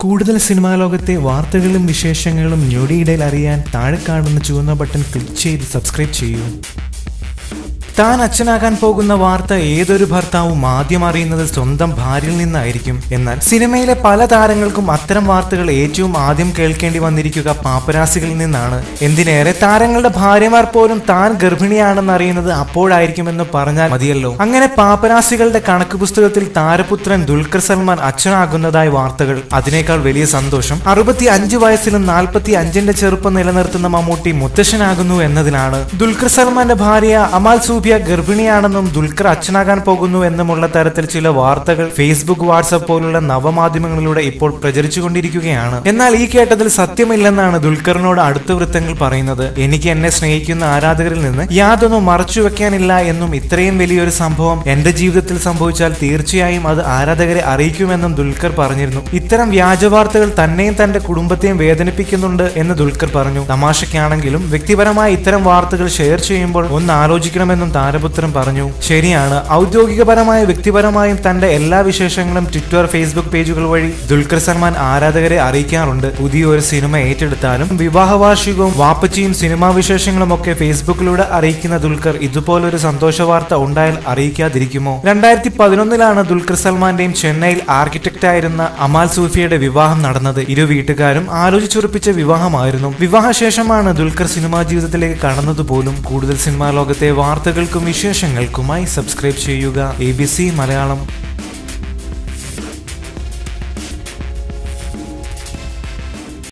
കൂടുതൽ സിനിമാ ലോകത്തെ വാർത്തകളും വിശേഷങ്ങളും ഞൊടിയിടയിൽ അറിയാൻ താഴെ കാണുന്ന ചുവന്ന ബട്ടൺ ക്ലിക്ക് ചെയ്ത് സബ്സ്ക്രൈബ് ചെയ്യൂ താൻ അച്ഛനാകാൻ പോകുന്ന വാർത്ത ഏതൊരു ഭർത്താവും ആദ്യം അറിയുന്നത് സ്വന്തം ഭാര്യയിൽ നിന്നായിരിക്കും എന്നാൽ സിനിമയിലെ പല താരങ്ങൾക്കും അത്തരം വാർത്തകൾ ഏറ്റവും ആദ്യം കേൾക്കേണ്ടി വന്നിരിക്കുക പാപ്പരാസികളിൽ നിന്നാണ് എന്തിനേറെ താരങ്ങളുടെ ഭാര്യമാർ പോലും താൻ ഗർഭിണിയാണെന്ന് അറിയുന്നത് അപ്പോഴായിരിക്കുമെന്ന് പറഞ്ഞാൽ മതിയല്ലോ അങ്ങനെ പാപ്പരാസികളുടെ കണക്ക് പുസ്തകത്തിൽ താരപുത്രൻ ദുൽഖർ സൽമാൻ അച്ഛനാകുന്നതായ വാർത്തകൾ അതിനേക്കാൾ വലിയ സന്തോഷം അറുപത്തി അഞ്ച് വയസ്സിലും നാൽപ്പത്തി അഞ്ചിന്റെ ചെറുപ്പം നിലനിർത്തുന്ന മമ്മൂട്ടി മുത്തശ്ശനാകുന്നു എന്നതിലാണ് ദുൽഖർ സൽമാന്റെ ഭാര്യ അമാൽ സൂഫിയ ഗർഭിണിയാണെന്നും ദുൽഖർ അച്ഛനാകാൻ പോകുന്നു എന്നുമുള്ള തരത്തിൽ ചില വാർത്തകൾ ഫേസ്ബുക്ക് വാട്സപ്പ് പോലുള്ള നവമാധ്യമങ്ങളിലൂടെ ഇപ്പോൾ പ്രചരിച്ചുകൊണ്ടിരിക്കുകയാണ് എന്നാൽ ഈ കേട്ടതിൽ സത്യമില്ലെന്നാണ് ദുൽഖറിനോട് അടുത്ത വൃത്തങ്ങൾ പറയുന്നത് എനിക്ക് എന്നെ സ്നേഹിക്കുന്ന ആരാധകരിൽ നിന്ന് യാതൊന്നും മറച്ചു വെക്കാനില്ല എന്നും ഇത്രയും വലിയൊരു സംഭവം എന്റെ ജീവിതത്തിൽ സംഭവിച്ചാൽ തീർച്ചയായും അത് ആരാധകരെ അറിയിക്കുമെന്നും ദുൽഖർ പറഞ്ഞിരുന്നു ഇത്തരം വ്യാജ വാർത്തകൾ തന്നെയും തന്റെ കുടുംബത്തെയും വേദനിപ്പിക്കുന്നുണ്ട് എന്ന് ദുൽഖർ പറഞ്ഞു തമാശയ്ക്കാണെങ്കിലും വ്യക്തിപരമായ ഇത്തരം വാർത്തകൾ ഷെയർ ചെയ്യുമ്പോൾ ഒന്ന് ആലോചിക്കണമെന്നും താരപുത്രൻ പറഞ്ഞു ശരിയാണ് ഔദ്യോഗികപരമായ വ്യക്തിപരമായും തന്റെ എല്ലാ വിശേഷങ്ങളും ട്വിറ്റർ ഫേസ്ബുക്ക് പേജുകൾ വഴി ദുൽഖർ സൽമാൻ ആരാധകരെ അറിയിക്കാറുണ്ട് പുതിയൊരു സിനിമ ഏറ്റെടുത്താലും വിവാഹ വാർഷികവും വാപ്പച്ചിയും സിനിമാ വിശേഷങ്ങളും ഒക്കെ ഫേസ്ബുക്കിലൂടെ അറിയിക്കുന്ന ദുൽഖർ ഇതുപോലൊരു സന്തോഷ വാർത്ത ഉണ്ടായാൽ അറിയിക്കാതിരിക്കുമോ രണ്ടായിരത്തി പതിനൊന്നിലാണ് ദുൽഖർ സൽമാന്റെയും ചെന്നൈയിൽ ആർക്കിടെക്ട് ആയിരുന്ന അമാൽ സൂഫിയുടെ വിവാഹം നടന്നത് ഇരു വീട്ടുകാരും ആലോചിച്ചുറപ്പിച്ച വിവാഹമായിരുന്നു വിവാഹശേഷമാണ് ദുൽഖർ സിനിമാ ജീവിതത്തിലേക്ക് കടന്നതുപോലും കൂടുതൽ സിനിമാ ലോകത്തെ വാർത്തകൾക്കും വിശേഷങ്ങൾക്കുമായി സബ്സ്ക്രൈബ് ചെയ്യുക എ മലയാളം